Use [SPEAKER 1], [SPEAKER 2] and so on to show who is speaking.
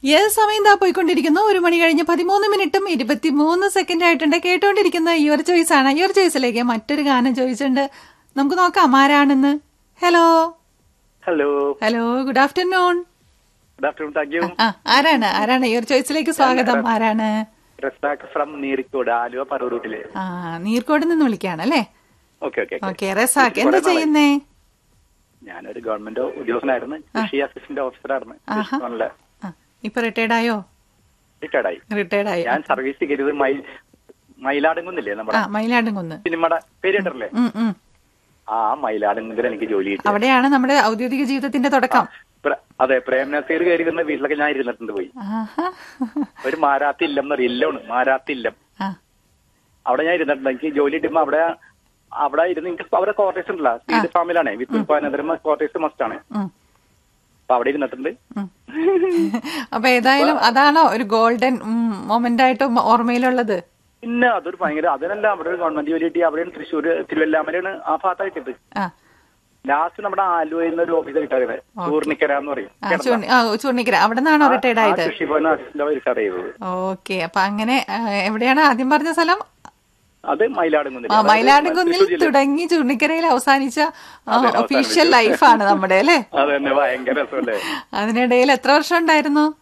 [SPEAKER 1] ഏത് സമയം താ പോയിക്കൊണ്ടിരിക്കുന്നു ഒരു മണി കഴിഞ്ഞ് പതിമൂന്ന് മിനിറ്റും ഇരുപത്തിമൂന്ന് സെക്കൻഡ് ആയിട്ടുണ്ട് കേട്ടോണ്ടിരിക്കുന്ന യുവർ ചോയ്സ് ആണ് യുവർ ചോയ്സിലേക്ക് മറ്റൊരു ഗാനം ചോദിച്ചിട്ടുണ്ട് നമുക്ക് നോക്കാം ആരാണെന്ന് hello
[SPEAKER 2] hello
[SPEAKER 1] hello good afternoon
[SPEAKER 2] good afternoon thank you
[SPEAKER 1] ആ ആരാണ് ആരാണ് യുവർ ചോയ്സിലേക്ക് സ്വാഗതം ആരാണ്
[SPEAKER 2] റസാഖ് ഫ്രം നീറിക്കോട് ആലുവ പറവൂർ റൂട്ടില്
[SPEAKER 1] ആ നീർക്കോട് നിന്ന് വിളിക്കാണ് അല്ലേ
[SPEAKER 2] ഓക്കെ ഓക്കെ
[SPEAKER 1] ഓക്കെ റസാഖ് എന്താ ചെയ്യുന്നേ
[SPEAKER 2] ഞാനൊരു ഗവൺമെന്റ് ഉദ്യോഗസ്ഥനായിരുന്നു കൃഷി അസിസ്റ്റന്റ് ഓഫീസറായിരുന്നു
[SPEAKER 1] ആഹാ.
[SPEAKER 2] കൃഷിഭവനിലെ
[SPEAKER 1] ആ, ഇപ്പൊ റിട്ടയർഡ് ആയോ
[SPEAKER 2] റിട്ടയർഡായി
[SPEAKER 1] റിട്ടയർഡ് ആയോ
[SPEAKER 2] ഞാൻ സർവീസ് ചെയ്തത് മൈ മയിലാടുങ്കുന്നില്ലേ
[SPEAKER 1] ആ
[SPEAKER 2] നമ്മുടെ
[SPEAKER 1] മയിലാടുംകുന്ന്
[SPEAKER 2] സിനിമയുടെ പേര് കേട്ടിട്ടില്ലേ
[SPEAKER 1] ഉം ഉം
[SPEAKER 2] ആ മയിലാടുങ്കുന്നിൽ എനിക്ക് ജോലി കിട്ടി
[SPEAKER 1] അവിടെയാണ് നമ്മുടെ ഔദ്യോഗിക ജീവിതത്തിന്റെ തുടക്കം
[SPEAKER 2] പ്ര- അതെ പ്രേം നസീർ കയറി ഇരുന്ന വീട്ടിലൊക്കെ ഞാൻ ഇരുന്നിട്ടുണ്ട് പോയി
[SPEAKER 1] ആഹാ.
[SPEAKER 2] ഒരു മാരാത്തി ഇല്ലം എന്ന് പറയും ഇല്ലാണ് മാരാത്തി ഇല്ലം
[SPEAKER 1] ആ,
[SPEAKER 2] അവിടെ ഞാൻ ഇരുന്നിട്ടുണ്ട് എനിക്ക് ജോലി കിട്ടുമ്പോ അവിടെ അവിടെ ഇരുന്ന് എനിക്ക് അവിടെ ക്വാർട്ടേഴ്സ് ഉണ്ടല്ലോ സീഡ് ഫാമിലാണ് വിത്ത് ഉൽപാദനം ക്വാർട്ടേഴ്സ് മസ്റ്റ് ആണ്
[SPEAKER 1] ഉം,
[SPEAKER 2] അപ്പൊ അവിടെ ഇരുന്നിട്ടുണ്ട്
[SPEAKER 1] ഉം. അപ്പൊ ഏതായാലും അതാണോ ഒരു ഗോൾഡൻ മൊമെന്റ് ആയിട്ട് ഓർമ്മയിലുള്ളത്
[SPEAKER 2] പിന്നെ അതൊരു ഭയങ്കര അതിനല്ല അവിടെ ഒരു ഗവൺമെന്റ് ജോലി കിട്ടി അവിടെയാണ് തൃശ്ശൂർ തിരുവല്ലാമലയാണ് ആ ഭാഗത്തായിട്ടത്
[SPEAKER 1] ആ
[SPEAKER 2] ലാസ്റ്റ് നമ്മുടെ ആലുവയിൽ നിന്ന് ഒരു ഓഫീസർ കിട്ടാതെ ചൂർണിക്കര എന്ന് പറയും
[SPEAKER 1] ആ, ചൂർണി- ആ, ചൂർണിക്കര അവിടെ നിന്നാണോ റിട്ടയർഡ്
[SPEAKER 2] ആ
[SPEAKER 1] ആയത്
[SPEAKER 2] കൃഷിഭവൻ അസിസ്റ്റന്റ് റിട്ടയർ ചെയ്തത്
[SPEAKER 1] ഓക്കെ അപ്പൊ അങ്ങനെ ആ, എവിടെയാണ് ആദ്യം പറഞ്ഞ സ്ഥലം
[SPEAKER 2] അത് മയിലാടുങ്കുന്നിൽ
[SPEAKER 1] ആ മയിലാടുംകുന്നിൽ തുടങ്ങി ചൂർണിക്കരയിൽ അവസാനിച്ച ഒഫീഷ്യൽ ലൈഫാണ് നമ്മുടെ അല്ലേ
[SPEAKER 2] അത് തന്നെ ഭയങ്കര രസമല്ലേ
[SPEAKER 1] അതിനിടയിൽ എത്ര വർഷം ഉണ്ടായിരുന്നു